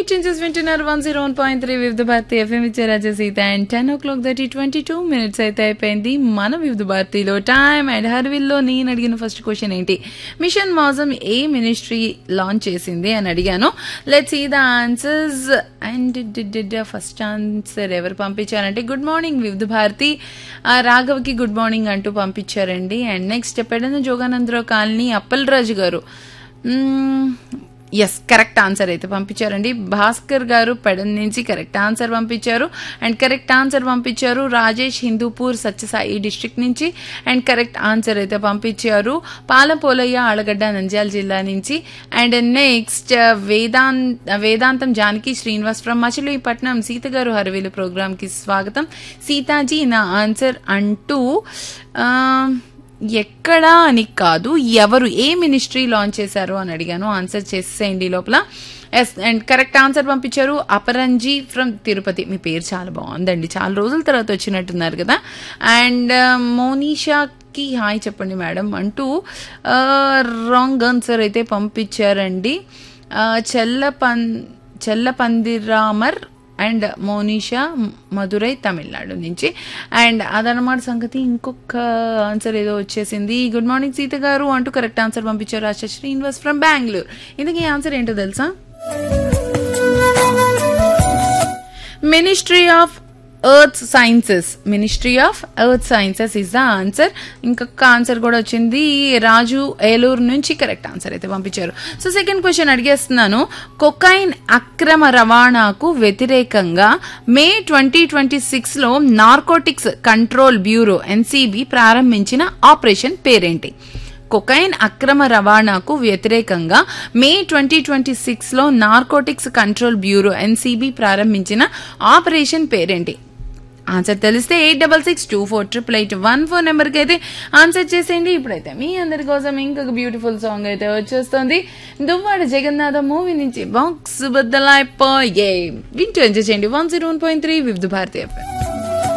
changes వింటున్నారు one zero one point three Vividh Bharati FM ఇచ్చే Raja Sita and ten o'clock thirty twenty two minutes అయితే అయిపోయింది మన వివిధ భారతిలో టైమ్ అండ్ హర్విల్లో నేను అడిగిన ఫస్ట్ క్వశ్చన్ ఏంటి మిషన్ మాజం ఏ మినిస్ట్రీ లాంచ్ చేసింది అని అడిగాను let see the answers and first answer ఎవరు పంపించారంటే గుడ్ మార్నింగ్ వివిధ భారతి ఆ, రాఘవ్కి గుడ్ మార్నింగ్ అంటూ పంపించారండి and next Pedana Joganandarao colony Appalaraju గారు ఎస్ కరెక్ట్ ఆన్సర్ అయితే పంపించారండి భాస్కర్ గారు పెడన్ నుంచి కరెక్ట్ ఆన్సర్ పంపించారు అండ్ కరెక్ట్ ఆన్సర్ పంపించారు రాజేష్ హిందూపూర్ సత్యసాయి డిస్ట్రిక్ట్ నుంచి అండ్ కరెక్ట్ ఆన్సర్ అయితే పంపించారు పాలపోలయ్య ఆలగడ్డ నంద్యాల జిల్లా నుంచి and next Vedanth Vedantham Janaki Srinivas from Machilipatnam Sita గారు హరవేలు ప్రోగ్రామ్ కి స్వాగతం సీతాజీ నా ఆన్సర్ అంటూ ఆ, ఎక్కడా అని కాదు ఎవరు ఏ మినిస్ట్రీ లాంచ్ చేశారు అని అడిగాను ఆన్సర్ చేసేయండి లోపల ఎస్ అండ్ కరెక్ట్ ఆన్సర్ పంపించారు అపరంజీ ఫ్రమ్ తిరుపతి మీ పేరు చాలా బాగుందండి చాలా రోజుల తర్వాత వచ్చినట్టున్నారు కదా అండ్ మోనిషాకి హాయ్ చెప్పండి మేడం అంటూ రాంగ్ ఆన్సర్ అయితే పంపించారండి ఆ, చెల్లపన్ చెల్లపందిరామర్ అండ్ మోనిషా మధురై తమిళనాడు నుంచి అండ్ అదనమాట సంగతి ఇంకొక ఆన్సర్ ఏదో వచ్చేసింది గుడ్ మార్నింగ్ సీత గారు అంటూ కరెక్ట్ ఆన్సర్ పంపించారు ఆశా శ్రీనివాస్ ఫ్రమ్ బెంగళూరు ఇందుకు ఆన్సర్ ఏంటో తెలుసా ministry of earth sciences ministry of earth sciences is the answer ఇంకొక ఆన్సర్ కూడా వచ్చింది రాజు ఏలూరు నుంచి కరెక్ట్ ఆన్సర్ అయితే పంపించారు సో సెకండ్ క్వశ్చన్ అడిగేస్తున్నాను కొకైన్ అక్రమ రవాణాకు వ్యతిరేకంగా మే ట్వంటీ ట్వంటీ సిక్స్ లో నార్కోటిక్స్ కంట్రోల్ బ్యూరో ఎన్సీబీ ప్రారంభించిన ఆపరేషన్ పేరేంటి కొకైన్ అక్రమ రవాణాకు వ్యతిరేకంగా మే ట్వంటీ ట్వంటీ సిక్స్ లో నార్కోటిక్స్ కంట్రోల్ బ్యూరో ఎన్సీబీ ప్రారంభించిన ఆపరేషన్ పేరేంటి ఆన్సర్ తెలిస్తే eight double six two four triple eight one four నెంబర్కి అయితే ఆన్సర్ చేసేయండి ఇప్పుడైతే మీ అందరి కోసం ఇంకొక బ్యూటిఫుల్ సాంగ్ అయితే వచ్చేస్తుంది దువ్వాడ జగన్నాథ మూవీ నుంచి బాక్స్ బద్దలాయిపోయే వింటూ ఎంజాయ్ చేయండి one zero one point three Vividh Bharati FM